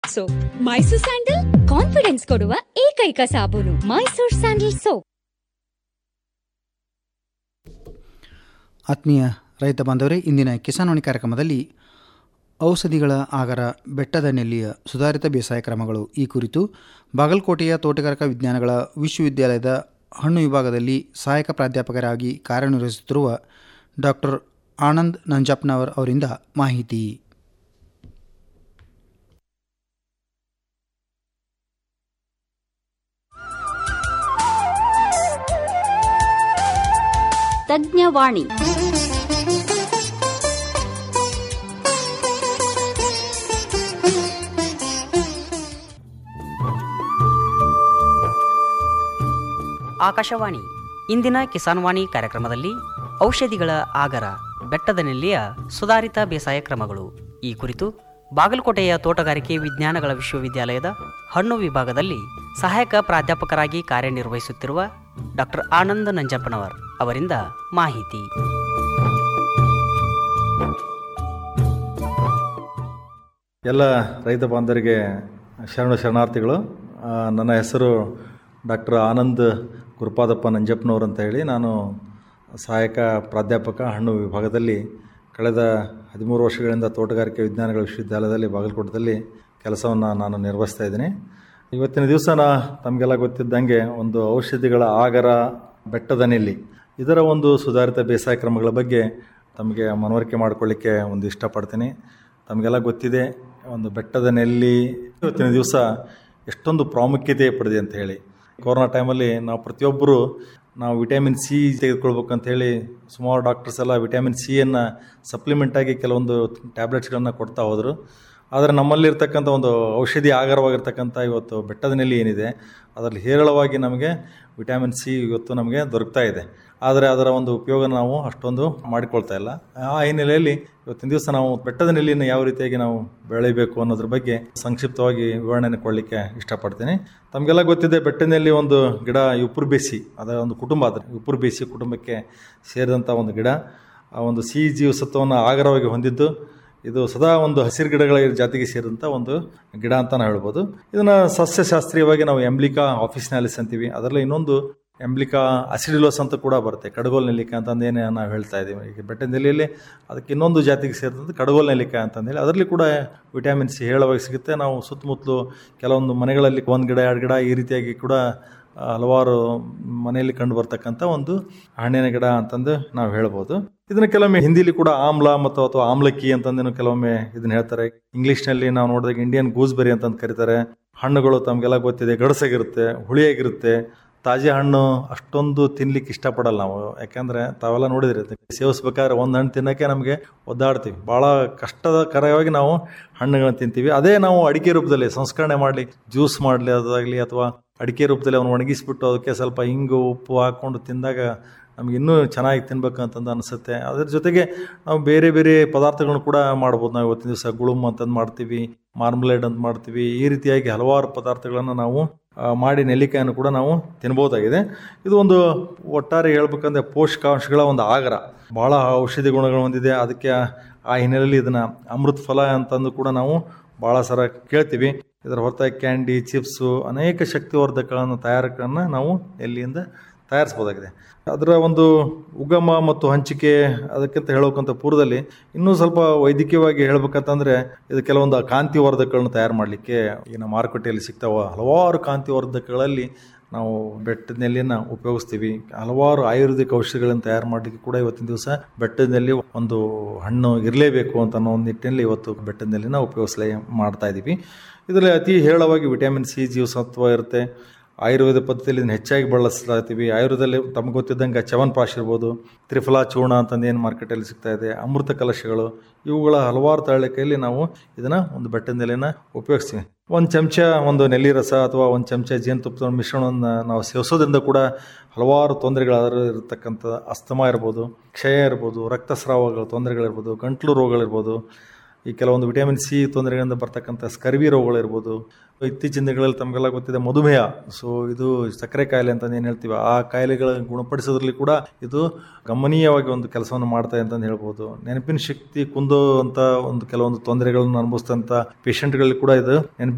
soap Mysore sandal confidence ಕೊಡುವ ಏಕೈಕ ಸಾಬೂನು ಮೈಸೂರ್ ಸ್ಯಾಂಡಲ್ ಸೋಪ್ ಆತ್ಮೀಯ ರೈತ ಬಾಂಧವರೇ ಇಂದಿನ ಕಿಸಾನ್ವಾಣಿ ಕಾರ್ಯಕ್ರಮದಲ್ಲಿ ಔಷಧಿಗಳ ಆಗರ ಬೆಟ್ಟದ ನೆಲ್ಲಿಯ ಸುಧಾರಿತ ಬೇಸಾಯ ಕ್ರಮಗಳು ಈ ಕುರಿತು ಬಾಗಲಕೋಟೆಯ ತೋಟಗಾರಿಕಾ ವಿಜ್ಞಾನಗಳ ವಿಶ್ವವಿದ್ಯಾಲಯದ ಹಣ್ಣು ವಿಭಾಗದಲ್ಲಿ ಸಹಾಯಕ ಪ್ರಾಧ್ಯಾಪಕರಾಗಿ ಕಾರ್ಯನಿರ್ವಹಿಸುತ್ತಿರುವ ಡಾಕ್ಟರ್ ಆನಂದ್ ನಂಜಪ್ಪನವರ್ ಅವರಿಂದ ಮಾಹಿತಿ ತಜ್ಞವಾಣಿ ಆಕಾಶವಾಣಿ ಇಂದಿನ ಕಿಸಾನ್ ವಾಣಿ ಕಾರ್ಯಕ್ರಮದಲ್ಲಿ ಔಷಧಿಗಳ ಆಗರ ಬೆಟ್ಟದ ನೆಲ್ಲಿಯ ಸುಧಾರಿತ ಬೇಸಾಯ ಕ್ರಮಗಳು ಈ ಕುರಿತು ಬಾಗಲಕೋಟೆಯ ತೋಟಗಾರಿಕೆ ವಿಜ್ಞಾನಗಳ ವಿಶ್ವವಿದ್ಯಾಲಯದ ಹಣ್ಣು ವಿಭಾಗದಲ್ಲಿ ಸಹಾಯಕ ಪ್ರಾಧ್ಯಾಪಕರಾಗಿ ಕಾರ್ಯನಿರ್ವಹಿಸುತ್ತಿರುವ ಡಾಕ್ಟರ್ ಆನಂದ್ ನಂಜಪ್ಪನವರ್ ಅವರಿಂದ ಮಾಹಿತಿ ಎಲ್ಲ ರೈತ ಬಾಂಧವರಿಗೆ ಶರಣ ಶರಣಾರ್ಥಿಗಳು ಆ, ನನ್ನ ಹೆಸರು ಡಾಕ್ಟರ್ ಆನಂದ್ ಗುರುಪಾದಪ್ಪ ನಂಜಪ್ಪನವ್ರು ಅಂತ ಹೇಳಿ ನಾನು ಸಹಾಯಕ ಪ್ರಾಧ್ಯಾಪಕ ಹಣ್ಣು ವಿಭಾಗದಲ್ಲಿ ಕಳೆದ ಹದಿಮೂರು ವರ್ಷಗಳಿಂದ ತೋಟಗಾರಿಕೆ ವಿಜ್ಞಾನಗಳ ವಿಶ್ವವಿದ್ಯಾಲಯದಲ್ಲಿ ಬಾಗಲಕೋಟದಲ್ಲಿ ಕೆಲಸವನ್ನು ನಾನು ನಿರ್ವಹಿಸ್ತಾ ಇದ್ದೀನಿ ಇವತ್ತಿನ ದಿವಸ ನಾ ತಮಗೆಲ್ಲ ಗೊತ್ತಿದ್ದಂಗೆ ಒಂದು ಔಷಧಿಗಳ ಆಗರ ಬೆಟ್ಟದ ನೆಲ್ಲಿ ಇದರ ಒಂದು ಸುಧಾರಿತ ಬೇಸಾಯ ಕ್ರಮಗಳ ಬಗ್ಗೆ ತಮಗೆ ಮನವರಿಕೆ ಮಾಡಿಕೊಳ್ಳಿಕ್ಕೆ ಒಂದು ಇಷ್ಟಪಡ್ತೀನಿ ತಮಗೆಲ್ಲ ಗೊತ್ತಿದೆ ಒಂದು ಬೆಟ್ಟದ ನೆಲ್ಲಿ ಇವತ್ತಿನ ದಿವಸ ಎಷ್ಟೊಂದು ಪ್ರಾಮುಖ್ಯತೆ ಪಡೆದಿದೆ ಅಂತ ಹೇಳಿ ಕೊರೋನಾ ಟೈಮಲ್ಲಿ ನಾವು ಪ್ರತಿಯೊಬ್ಬರು ನಾವು ವಿಟಮಿನ್ ಸಿ ತೆಗೆದುಕೊಳ್ಬೇಕು ಅಂತ ಹೇಳಿ ಸುಮಾರು ಡಾಕ್ಟರ್ಸ್ ಎಲ್ಲ ವಿಟಮಿನ್ ಸಿಯನ್ನು ಸಪ್ಲಿಮೆಂಟಾಗಿ ಕೆಲವೊಂದು ಟ್ಯಾಬ್ಲೆಟ್ಸ್ಗಳನ್ನು ಕೊಡ್ತಾ ಹೋದರು ಆದರೆ ನಮ್ಮಲ್ಲಿರ್ತಕ್ಕಂಥ ಒಂದು ಔಷಧಿ ಆಗರವಾಗಿರ್ತಕ್ಕಂಥ ಇವತ್ತು ಬೆಟ್ಟದ ನೆಲ್ಲಿ ಏನಿದೆ ಅದರಲ್ಲಿ ಹೇರಳವಾಗಿ ನಮಗೆ ವಿಟಮಿನ್ ಸಿ ಇವತ್ತು ನಮಗೆ ದೊರಕ್ತಾ ಇದೆ ಆದರೆ ಅದರ ಒಂದು ಉಪಯೋಗ ನಾವು ಅಷ್ಟೊಂದು ಮಾಡಿಕೊಳ್ತಾ ಇಲ್ಲ ಆ ಹಿನ್ನೆಲೆಯಲ್ಲಿ ಇವತ್ತಿನ ದಿವಸ ನಾವು ಬೆಟ್ಟದ ನೆಲ್ಲಿನ ಯಾವ ರೀತಿಯಾಗಿ ನಾವು ಬೆಳಿಬೇಕು ಅನ್ನೋದ್ರ ಬಗ್ಗೆ ಸಂಕ್ಷಿಪ್ತವಾಗಿ ವಿವರಣೆಯನ್ನು ಕೊಡಲಿಕ್ಕೆ ಇಷ್ಟಪಡ್ತೀನಿ ತಮಗೆಲ್ಲ ಗೊತ್ತಿದೆ ಬೆಟ್ಟದಲ್ಲಿ ಒಂದು ಗಿಡ ಉಪ್ಪುರು ಬೇಸಿ ಅದರ ಒಂದು ಕುಟುಂಬ ಅದರ ಉಪ್ಪುರು ಬೇಸಿ ಕುಟುಂಬಕ್ಕೆ ಸೇರಿದಂಥ ಒಂದು ಗಿಡ ಆ ಒಂದು ಸಿಹಿ ಜೀವಸತ್ವವನ್ನು ಆಗರವಾಗಿ ಹೊಂದಿದ್ದು ಇದು ಸದಾ ಒಂದು ಹಸಿರು ಗಿಡಗಳ ಜಾತಿಗೆ ಸೇರಿದಂಥ ಒಂದು ಗಿಡ ಅಂತ ನಾವು ಹೇಳ್ಬೋದು ಇದನ್ನು ಸಸ್ಯಶಾಸ್ತ್ರೀಯವಾಗಿ ನಾವು ಎಂಬ್ಲಿಕಾ ಆಫೀಸ್ನಾಲಿಸ್ ಅಂತೀವಿ ಅದರಲ್ಲಿ ಇನ್ನೊಂದು ಎಂಬ್ಲಿಕಾ ಅಸಿಡಿಲೋಸ್ ಅಂತ ಕೂಡ ಬರುತ್ತೆ ಕಡಗೋಲ್ ನೆಲ್ಲಿಕಾಯಿ ಅಂತಂದೇನೆ ನಾವು ಹೇಳ್ತಾ ಇದ್ದೀವಿ ಈಗ ಬೆಟ್ಟದ ನೆಲೆಯಲ್ಲಿ ಅದಕ್ಕೆ ಇನ್ನೊಂದು ಜಾತಿಗೆ ಸೇರಿದಂಥ ಕಡಗೋಲ್ ನೆಲ್ಲಿಕಾಯಿ ಅಂತಂದೇಳಿ ಅದರಲ್ಲಿ ಕೂಡ ವಿಟಮಿನ್ ಸಿ ಹೇಳವಾಗಿ ಸಿಗುತ್ತೆ ನಾವು ಸುತ್ತಮುತ್ತಲು ಕೆಲವೊಂದು ಮನೆಗಳಲ್ಲಿ ಒಂದು ಗಿಡ ಎರಡು ಗಿಡ ಈ ರೀತಿಯಾಗಿ ಕೂಡ ಆ, ಹಲವಾರು ಮನೆಯಲ್ಲಿ ಕಂಡು ಬರ್ತಕ್ಕಂಥ ಒಂದು ಹಣ್ಣಿನ ಗಿಡ ಅಂತಂದು ನಾವು ಹೇಳ್ಬೋದು ಇದನ್ನ ಕೆಲವೊಮ್ಮೆ ಹಿಂದಿಲಿ ಕೂಡ ಆಮ್ಲ ಮತ್ತು ಅಥವಾ ಆಮ್ಲಕ್ಕಿ ಅಂತಂದೇನು ಕೆಲವೊಮ್ಮೆ ಇದನ್ನ ಹೇಳ್ತಾರೆ ಇಂಗ್ಲೀಷ್ನಲ್ಲಿ ನಾವು ನೋಡಿದಾಗ ಇಂಡಿಯನ್ ಗೂಸ್ಬೆರಿ ಅಂತಂದು ಕರೀತಾರೆ ಹಣ್ಣುಗಳು ತಮಗೆಲ್ಲ ಗೊತ್ತಿದೆ ಗಡಸಾಗಿರುತ್ತೆ ಹುಳಿಯಾಗಿರುತ್ತೆ ತಾಜಾ ಹಣ್ಣು ಅಷ್ಟೊಂದು ತಿನ್ಲಿಕ್ಕೆ ಇಷ್ಟಪಡಲ್ಲ ನಾವು ಯಾಕಂದ್ರೆ ತಾವೆಲ್ಲ ನೋಡಿದ್ರಿ ಸೇವಿಸ್ಬೇಕಾದ್ರೆ ಒಂದು ಹಣ್ಣು ತಿನ್ನೋಕ್ಕೆ ನಮಗೆ ಒದ್ದಾಡ್ತೀವಿ ಭಾಳ ಕಷ್ಟಕರವಾಗಿ ನಾವು ಹಣ್ಣುಗಳನ್ನ ತಿಂತೀವಿ ಅದೇ ನಾವು ಅಡಿಕೆ ರೂಪದಲ್ಲಿ ಸಂಸ್ಕರಣೆ ಮಾಡಲಿ ಜ್ಯೂಸ್ ಮಾಡಲಿ ಅದಾಗಲಿ ಅಥವಾ ಅಡಿಕೆ ರೂಪದಲ್ಲಿ ಅವನು ಒಣಗಿಸ್ಬಿಟ್ಟು ಅದಕ್ಕೆ ಸ್ವಲ್ಪ ಹಿಂಗು ಉಪ್ಪು ಹಾಕ್ಕೊಂಡು ತಿಂದಾಗ ನಮ್ಗೆ ಇನ್ನೂ ಚೆನ್ನಾಗಿ ತಿನ್ಬೇಕು ಅಂತಂದು ಅನಿಸುತ್ತೆ ಅದ್ರ ಜೊತೆಗೆ ನಾವು ಬೇರೆ ಬೇರೆ ಪದಾರ್ಥಗಳನ್ನು ಕೂಡ ಮಾಡ್ಬೋದು ನಾವು ಇವತ್ತಿನ ದಿವಸ ಗುಳುಮ್ ಅಂತಂದು ಮಾಡ್ತೀವಿ ಮಾರ್ಮಲೇಡ್ ಅಂತ ಮಾಡ್ತೀವಿ ಈ ರೀತಿಯಾಗಿ ಹಲವಾರು ಪದಾರ್ಥಗಳನ್ನು ನಾವು ಆ, ಮಾಡಿ ನೆಲ್ಲಿಕಾಯನ್ನು ಕೂಡ ನಾವು ತಿನ್ಬೋದಾಗಿದೆ ಇದು ಒಂದು ಒಟ್ಟಾರೆ ಹೇಳ್ಬೇಕಂದ್ರೆ ಪೋಷಕಾಂಶಗಳ ಒಂದು ಆಗರ ಭಾಳ ಔಷಧಿ ಗುಣಗಳು ಹೊಂದಿದೆ ಅದಕ್ಕೆ ಆ ಹಿನ್ನೆಲೆಯಲ್ಲಿ ಇದನ್ನು ಅಮೃತ ಫಲ ಅಂತಂದು ಕೂಡ ನಾವು ಭಾಳ ಸಲ ಕೇಳ್ತೀವಿ ಇದರ ಹೊರತಾಗಿ ಕ್ಯಾಂಡಿ ಚಿಪ್ಸು ಅನೇಕ ಶಕ್ತಿವರ್ಧಕಗಳನ್ನು ತಯಾರಕಗಳನ್ನು ನಾವು ಎಲ್ಲಿಂದ ತಯಾರಿಸ್ಬೋದಾಗಿದೆ ಅದರ ಒಂದು ಉಗಮ ಮತ್ತು ಹಂಚಿಕೆ ಅದಕ್ಕಿಂತ ಹೇಳೋಕ್ಕಂತ ಪೂರ್ವದಲ್ಲಿ ಇನ್ನೂ ಸ್ವಲ್ಪ ವೈದ್ಯಕೀಯವಾಗಿ ಹೇಳ್ಬೇಕಂತಂದ್ರೆ ಇದು ಕೆಲವೊಂದು ಕಾಂತಿವರ್ಧಕಗಳನ್ನು ತಯಾರು ಮಾಡಲಿಕ್ಕೆ ಈಗ ಮಾರುಕಟ್ಟೆಯಲ್ಲಿ ಸಿಗ್ತಾವ ಹಲವಾರು ಕಾಂತಿವರ್ಧಕಗಳಲ್ಲಿ ನಾವು ಬೆಟ್ಟದ ನೆಲ್ಲಿನ ಉಪಯೋಗಿಸ್ತೀವಿ ಹಲವಾರು ಆಯುರ್ವೇದಿಕ್ ಔಷಧಿಗಳನ್ನು ತಯಾರು ಮಾಡಲಿಕ್ಕೆ ಕೂಡ ಇವತ್ತಿನ ದಿವಸ ಬೆಟ್ಟದ ನೆಲ್ಲಿ ಒಂದು ಹಣ್ಣು ಇರಲೇಬೇಕು ಅಂತ ಅನ್ನೋ ಒಂದು ನಿಟ್ಟಿನಲ್ಲಿ ಇವತ್ತು ಬೆಟ್ಟದ ನೆಲ್ಲಿನ ಉಪಯೋಗಿಸಲೇ ಮಾಡ್ತಾ ಇದ್ದೀವಿ ಇದರಲ್ಲಿ ಅತಿ ಹೇರಳವಾಗಿ ವಿಟಮಿನ್ ಸಿ ಜೀವಸತ್ವ ಇರುತ್ತೆ ಆಯುರ್ವೇದ ಪದ್ಧತಿಯಲ್ಲಿ ಇದನ್ನು ಹೆಚ್ಚಾಗಿ ಬಳಸ್ಲಾಗ್ತೀವಿ ಆಯುರ್ವೇದದಲ್ಲಿ ತಮಗೆ ಗೊತ್ತಿದ್ದಂಗೆ ಚವನ್ಪ್ರಾಶ್ ಇರ್ಬೋದು ತ್ರಿಫಲ ಚೂರ್ಣ ಅಂತಂದು ಏನು ಮಾರ್ಕೆಟಲ್ಲಿ ಸಿಗ್ತಾ ಇದೆ ಅಮೃತ ಕಲಶಗಳು ಇವುಗಳ ಹಲವಾರು ತಯಾರಿಕೆಯಲ್ಲಿ ನಾವು ಇದನ್ನು ಒಂದು ಬೆಟ್ಟದ ನೆಲೆನ ಉಪಯೋಗಿಸ್ತೀವಿ ಒಂದು ಚಮಚ ಒಂದು ನೆಲ್ಲಿ ರಸ ಅಥವಾ ಒಂದು ಚಮಚ ಜೇನುತುಪ್ಪದ ಮಿಶ್ರಣವನ್ನು ನಾವು ಸೇವಿಸೋದ್ರಿಂದ ಕೂಡ ಹಲವಾರು ತೊಂದರೆಗಳು ಇರತಕ್ಕಂಥ ಅಸ್ತಮ ಇರ್ಬೋದು ಕ್ಷಯ ಇರ್ಬೋದು ರಕ್ತಸ್ರಾವಗಳ ತೊಂದರೆಗಳಿರ್ಬೋದು ಗಂಟ್ಲು ರೋಗಗಳಿರ್ಬೋದು ಈ ಕೆಲವೊಂದು ವಿಟಮಿನ್ ಸಿ ತೊಂದರೆಗಳಿಂದ ಬರ್ತಕ್ಕಂಥ ಸ್ಕರ್ವಿ ರೋಗಗಳಿರ್ಬೋದು ಇತ್ತೀಚಿನ ದಿನಗಳಲ್ಲಿ ತಮಗೆಲ್ಲ ಗೊತ್ತಿದೆ ಮಧುಮೇಹ ಸೊ ಇದು ಸಕ್ಕರೆ ಕಾಯಿಲೆ ಅಂತ ಏನು ಹೇಳ್ತೀವಿ ಆ ಕಾಯಿಲೆಗಳನ್ನು ಗುಣಪಡಿಸೋದ್ರಲ್ಲಿ ಕೂಡ ಇದು ಗಮನೀಯವಾಗಿ ಒಂದು ಕೆಲಸವನ್ನು ಮಾಡ್ತಾ ಇದೆ ಅಂತಂದು ಹೇಳ್ಬೋದು ನೆನಪಿನ ಶಕ್ತಿ ಕುಂದುವಂಥ ಒಂದು ಕೆಲವೊಂದು ತೊಂದರೆಗಳನ್ನು ಅನುಭವಿಸಿದಂಥ ಪೇಷಂಟ್ಗಳಲ್ಲಿ ಕೂಡ ಇದು ನೆನಪಿನ